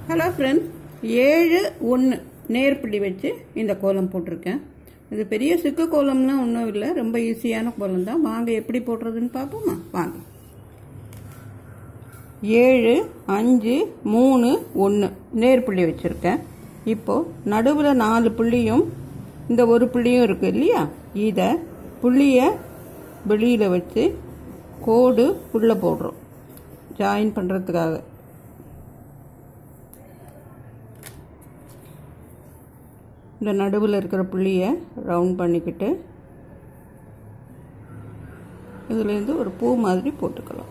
hello friends ஏழு ஒன்று நேர்பிடி வச்சு இந்த கோலம் போட்டிருக்கேன் இது பெரிய சிக்கு கோலம்லாம் ஒன்றும் இல்லை ரொம்ப ஈஸியான கோலம் தான் வாங்க எப்படி போடுறதுன்னு பார்ப்போமா வாங்க ஏழு அஞ்சு மூணு ஒன்று நேர்புள்ளி வச்சுருக்கேன் இப்போது நடுவில் நாலு புள்ளியும் இந்த ஒரு புள்ளியும் இருக்குது இல்லையா இதை புள்ளியை வெளியில் வச்சு கோடு உள்ளே போடுறோம் ஜாயின் பண்ணுறதுக்காக இந்த நடுவில் இருக்கிற புள்ளியை ரவுண்ட் பண்ணிக்கிட்டு இதுலேருந்து ஒரு பூ மாதிரி போட்டுக்கலாம்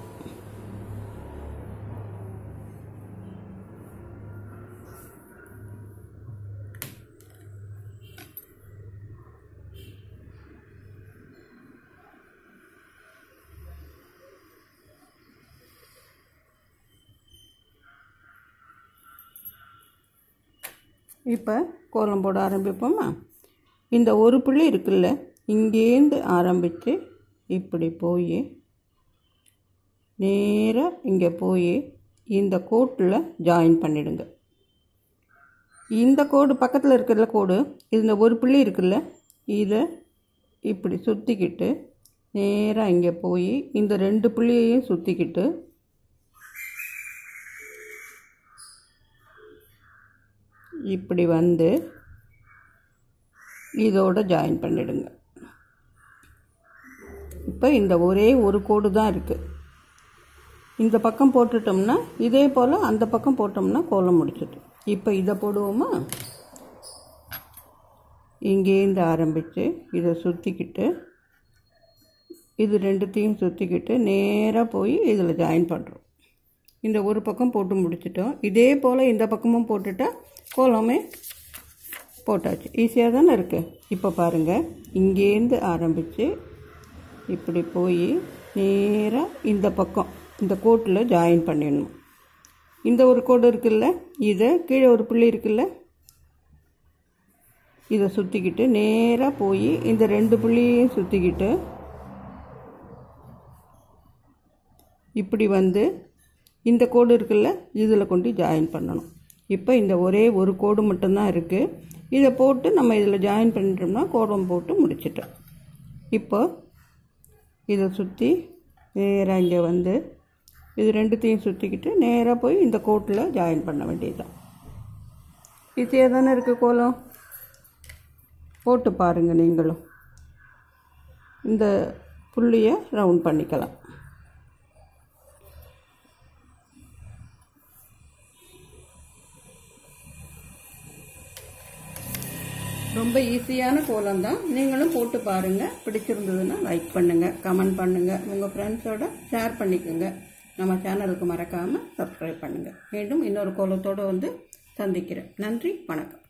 இப்போ கோலம் போட ஆரம்பிப்போமா இந்த ஒரு புள்ளி இருக்குல்ல இங்கேருந்து ஆரம்பித்து இப்படி போய் நேராக இங்கே போய் இந்த கோட்டில் ஜாயின் பண்ணிடுங்க இந்த கோடு பக்கத்தில் இருக்கிற கோடு இந்த ஒரு புள்ளி இருக்குல்ல இதை இப்படி சுற்றிக்கிட்டு நேராக இங்கே போய் இந்த ரெண்டு புள்ளியையும் சுற்றிக்கிட்டு இப்படி வந்து இதோட ஜாயின் பண்ணிடுங்க இப்போ இந்த ஒரே ஒரு கோடு தான் இருக்குது இந்த பக்கம் போட்டுட்டோம்னா இதே போல் அந்த பக்கம் போட்டோம்னா கோலம் முடிச்சிட்டு இப்போ இதை போடுவோமா இங்கேருந்து ஆரம்பித்து இதை சுற்றிக்கிட்டு இது ரெண்டுத்தையும் சுற்றிக்கிட்டு நேராக போய் இதில் ஜாயின் பண்ணுறோம் இந்த ஒரு பக்கம் போட்டு முடிச்சிட்டோம் இதே போல் இந்த பக்கமும் போட்டுட்டா கோலமே போட்டாச்சு ஈஸியாக தானே இருக்குது இப்போ பாருங்கள் இங்கேருந்து ஆரம்பித்து இப்படி போய் நேராக இந்த பக்கம் இந்த கோட்டில் ஜாயின் பண்ணிடணும் இந்த ஒரு கோடு இருக்குல்ல இதை கீழே ஒரு புள்ளி இருக்குல்ல இதை சுற்றிக்கிட்டு நேராக போய் இந்த ரெண்டு புள்ளியையும் சுற்றிக்கிட்டு இப்படி வந்து இந்த கோடு இருக்குல்ல இதில் கொண்டு ஜாயின் பண்ணணும் இப்போ இந்த ஒரே ஒரு கோடு மட்டும்தான் இருக்குது இதை போட்டு நம்ம இதில் ஜாயின் பண்ணிட்டோம்னா கோடம் போட்டு முடிச்சிட்டோம் இப்போ இதை சுற்றி நேராக இங்கே வந்து இது ரெண்டுத்தையும் சுற்றிக்கிட்டு நேராக போய் இந்த கோட்டில் ஜாயின் பண்ண வேண்டியதுதான் ஈஸியாக தானே இருக்குது கோலம் போட்டு பாருங்கள் நீங்களும் இந்த புள்ளியை ரவுண்ட் பண்ணிக்கலாம் ரொம்ப ஈஸியான கோலம் தான் நீங்களும் போட்டு பாருங்கள் பிடிச்சிருந்ததுன்னா லைக் பண்ணுங்கள் கமெண்ட் பண்ணுங்கள் உங்கள் ஃப்ரெண்ட்ஸோட ஷேர் பண்ணிக்கோங்க நம்ம சேனலுக்கு மறக்காமல் சப்ஸ்கிரைப் பண்ணுங்கள் மீண்டும் இன்னொரு கோலத்தோடு வந்து சந்திக்கிறேன் நன்றி வணக்கம்